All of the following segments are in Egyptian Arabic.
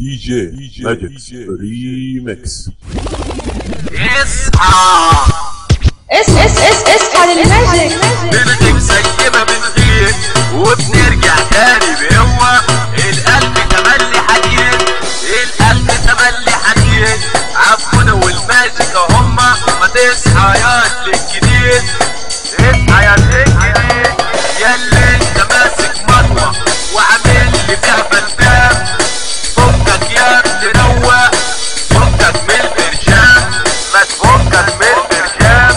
دي جي ماجيكس ريميكس اصحى اس اس اس اصحى للماجيك بنتك سيبة بنغير وبنرجع تاني بقوة القلب تملي حديد القلب تملي حديد عبودة والماجيك هما ما تصحى يا الجديد اصحى يا الجديد يا اللي انت ماسك مطوة وعامل لي فيها فلفان فكك يا ابن روق فكك من البرشام ما تفكك من البرشام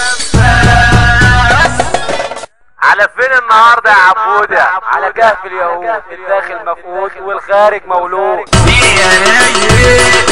بس على فين النهارده يا عبودة على كهف اليهود الداخل مفقود والخارج مولود يا رايق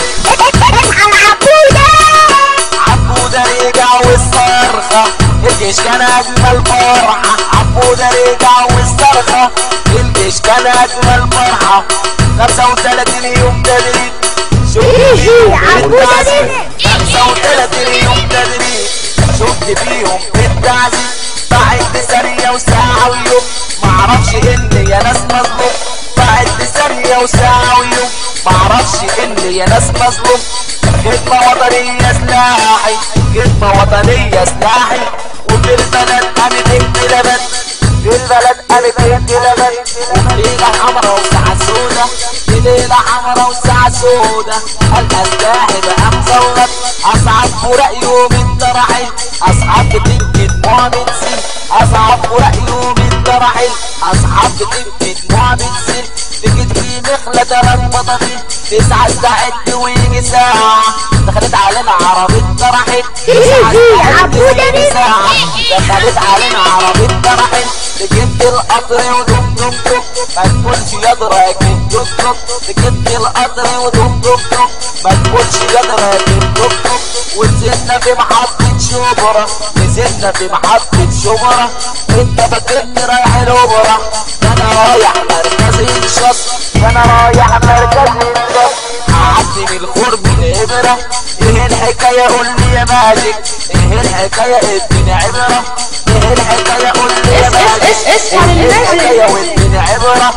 عبودة رجع والصرخة الجيش كان أجمل فرحة عبودة رجع والصرخة الجيش كان أجمل فرحة 35 يوم تدريب شفت فيهم بالتعذيب 35 يوم تدريب شفت فيهم بالتعذيب بعد ثانية وساعة ويوم معرفش إن يا ناس مظلوم بعد ثانية وساعة ويوم معرفش إن يا ناس مظلوم خدمة وطنية سلاحي خدمة وطنية سلاحي وفي البلد قامت انقلابات في البلد قامت انقلابات وليلة حمرا وساعة سودة في ليلة حمرا وساعة سودة الأسلاح بقى مزود أصعب فراق يوم الترحيل أصحاب بتبكي دموع بتسيل أصعب فراق يوم الترحيل أصحاب بتبكي دموع بتسيل تجد في مخلة تلات بطاطين تسعة استعد ويجي ساعة دخلت علينا عربية طرحت تسعة استعد ويجي ساعة دخلت علينا عربية طرحت ركبت القطر ودم دم دم ما تقولش يا اكيد دم دم ركبت القطر ودم دم دم ما تقولش يا اكيد دم دم ونزلنا في محطة شبرا نزلنا في محطة شبرا انت فاكرني رايح الاوبرا ده انا رايح مركز الشط ده انا رايح مركز الشط قعدت من الخرم الابرة ايه الحكاية قول لي يا ماجيك ايه الحكاية اديني عبرة ايه الحكاية قول لي يا اس- اس- ماجيك اس- اسمع ايه للماجيك. الحكاية واديني عبرة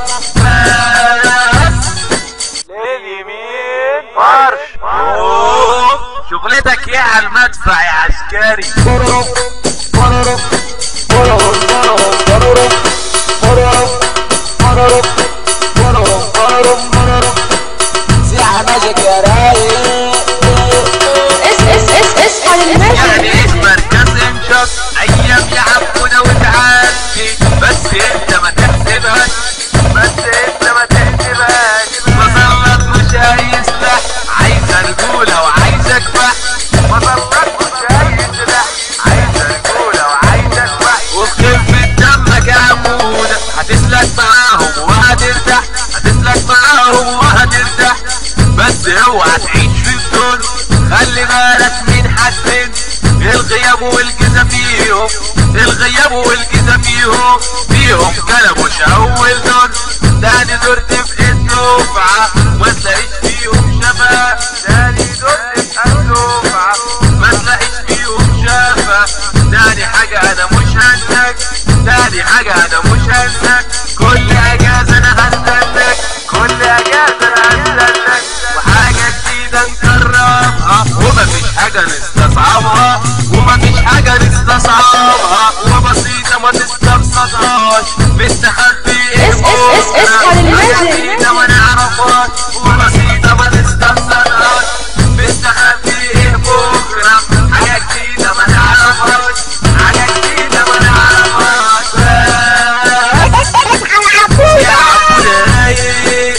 بس لليمين مارش شغلتك ايه على المدفع يا عسكري بررم بررم بررم بررم بررم بررم بررم بررم بررم ساعة ماجيك يا رايق اس اس اس اصحى يعني للماجيك ايه مركز انشط ايام يا عبودة وتعدي بس انت ما تحسبهاش بس انت ما تحسبهاش مظلات مش هيسلح عايزة رجولة وعايزة كفاح مظلات مش هيسلح عايزة رجولة وعايزة كفاح وخفة دمك يا عبودة هتسلك معاهم وهترتاح هتسلك معاهم وهترتاح بس اوعى تعيش في الدور خلي بالك من حاجتين الغياب والجزا فيهم الغياب والجزا فيهم فيهم كلبوش اول دور تاني دور تبقى الدفعة ما تلاقيش فيهم شفا تاني دور تبقى الدفعة ما تلاقيش فيهم شفا تاني حاجة انا مش هنساك تاني حاجة انا مش هنساك كل اجازة انا هستناك كل اجازة انا هستناك وحاجة جديدة نجربها ومفيش حاجة نستصعبها ومفيش حاجة نستصعبها وبسيطة ما تستبسطهاش مستخبي ايه اس- اس- اس- اصحى للماجيك. حاجة جديدة ما نعرفهاش وبسيطة ما تستبسطهاش مستخبي ايه بكرة حاجة جديدة ما نعرفهاش حاجة جديدة ما نعرفهاش يا عبود رايق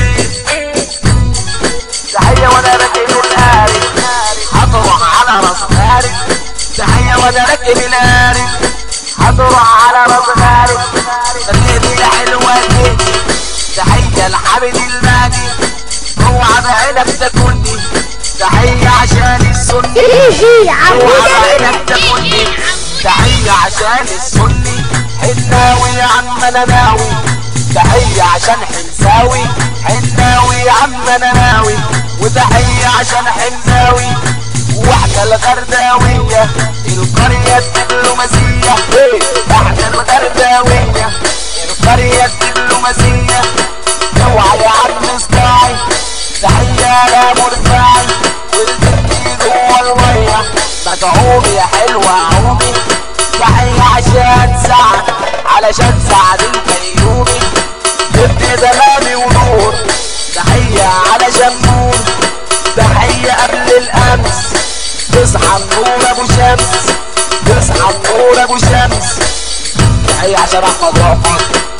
تحية وانا راكب القارب هتروح على راس غارب تحية وانا راكب القارب هتروح على راس غارب تغيري حلوة دي تحية لحبيب المهدي اوعى بعينك تاكلني تحية عشان السني اوعى بعينك تاكلني تحية عشان السني حناوي يا عم انا ناوي تحية عشان حمساوي حناوي يا عم انا ناوي وتحية عشان حمساوي واحنا الغرداوية القرية الدبلوماسية احنا الغرداوية القرية الدبلوماسية اوعى يا عم صداعي وعومي تحية عشان سعد علشان سعد الفيومي ابن زمامي ونور تحية علشان نور تحية قبل الأمس تصحى النور أبو شمس تصحى النور أبو شمس تحية عشان أحمد رأفت